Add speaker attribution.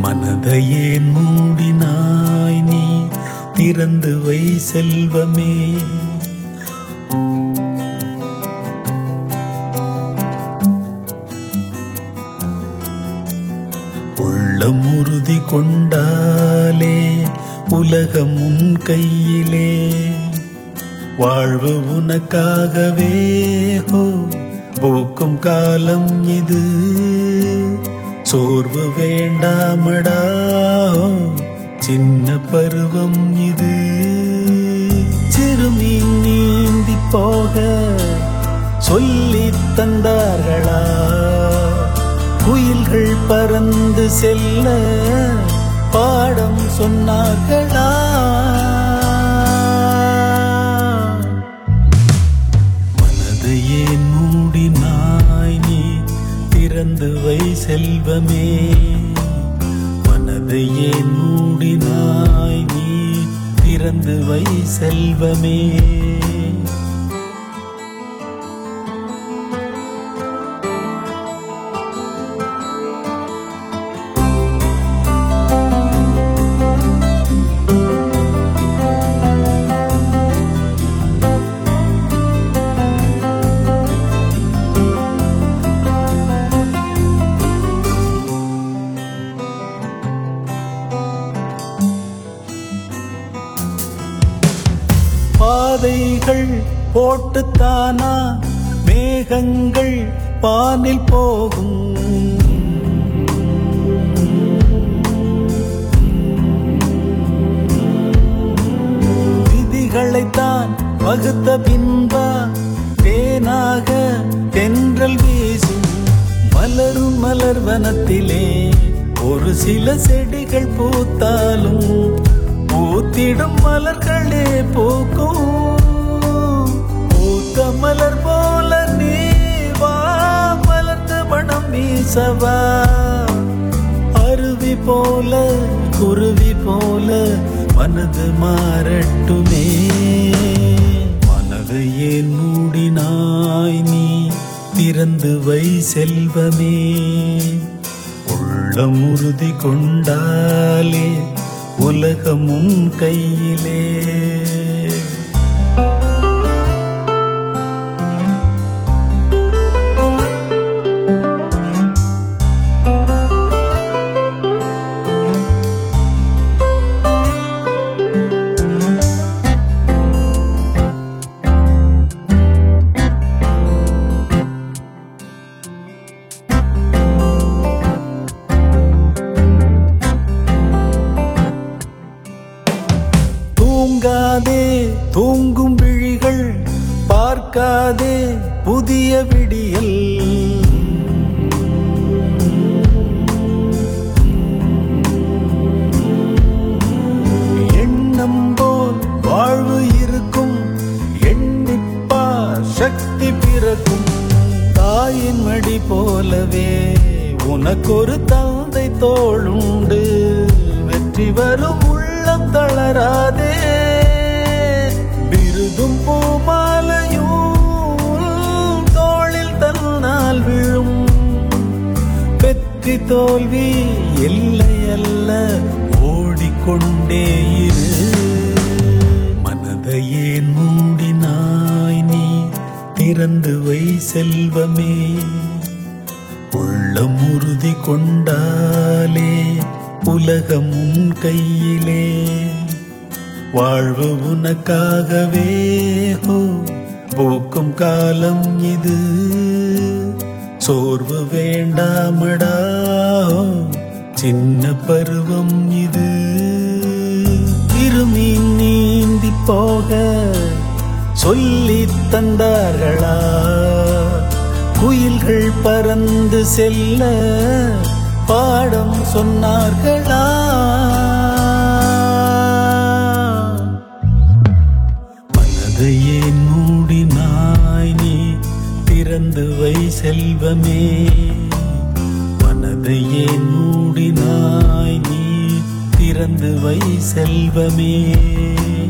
Speaker 1: மனதையே மூடினாய் நீ திறந்து வை செல்வமே உள்ளம் உறுதி கொண்டாலே உலகம் உன் கையிலே வாழ்வு உனக்காகவே ஹோ போக்கும் காலம் இது சோர்வு வேண்டாமடா ஹோ, சின்ன பருவம் இது சிறுமீன் நீந்தி போக சொல்லித் தந்தார்களா குயில்கள் பறந்து செல்ல பாடம் சொன்னார்களா மனதை ஏன் மூடினாய் நீ திறந்து வை செல்வமே மனதை ஏன் மூடினாய் நீ திறந்து வை செல்வமே பாதைகள் போட்டுத்தானா மேகங்கள் பானில் போகும் விதிகளைத்தான் வகுத்த பின்பா தேனாக தென்றல் வீசும் மலரும் மலர் வனத்திலே ஒரு சில செடிகள் பூத்தாலும் பூத்திடும் மலர்களே பூக்கும் பூத்த மலர் போல நீ வா மலர்ந்து மனம் வீசவா அருவி போல குருவி போல மனது மாறட்டுமே மனதை ஏன் மூடினாய் நீ திறந்து வை செல்வமே உள்ளம் உறுதி கொண்டாலே உலகம் உன் கையிலே தூங்காதே தூங்கும் விழிகள் பார்க்காதே புதிய விடியல் எண்ணம் போல் வாழ்வு இருக்கும் எண்ணிப்பார் சக்தி பிறக்கும் தாயின் மடி போலவே உனக்கொரு தந்தை தோளுண்டு வெற்றி வரும் உள்ளம் தளராதே விருதும் பூமாலையும் தோளில் தன்னால் விழும் வெற்றி தோல்வி இல்லை அல்ல ஓடிக்கொண்டே இரு மனதை ஏன் மூடினாய் நீ திறந்து வை செல்வமே உள்ளம் உறுதி கொண்டாலே உலகம் உன் கையிலே வாழ்வு உனக்காகவே ஹோ பூக்கும் காலம் இது சோர்வு வேண்டாமடா ஹோ, சின்ன பருவம் இது திருமீன் நீந்தி போக சொல்லித் தந்தார்களா குயில்கள் பறந்து செல்ல பாடம் சொன்னார்களா மனதை ஏன் மூடினாய் நீ திறந்து வை செல்வமே மனதை ஏன் மூடினாய் நீ திறந்து வை செல்வமே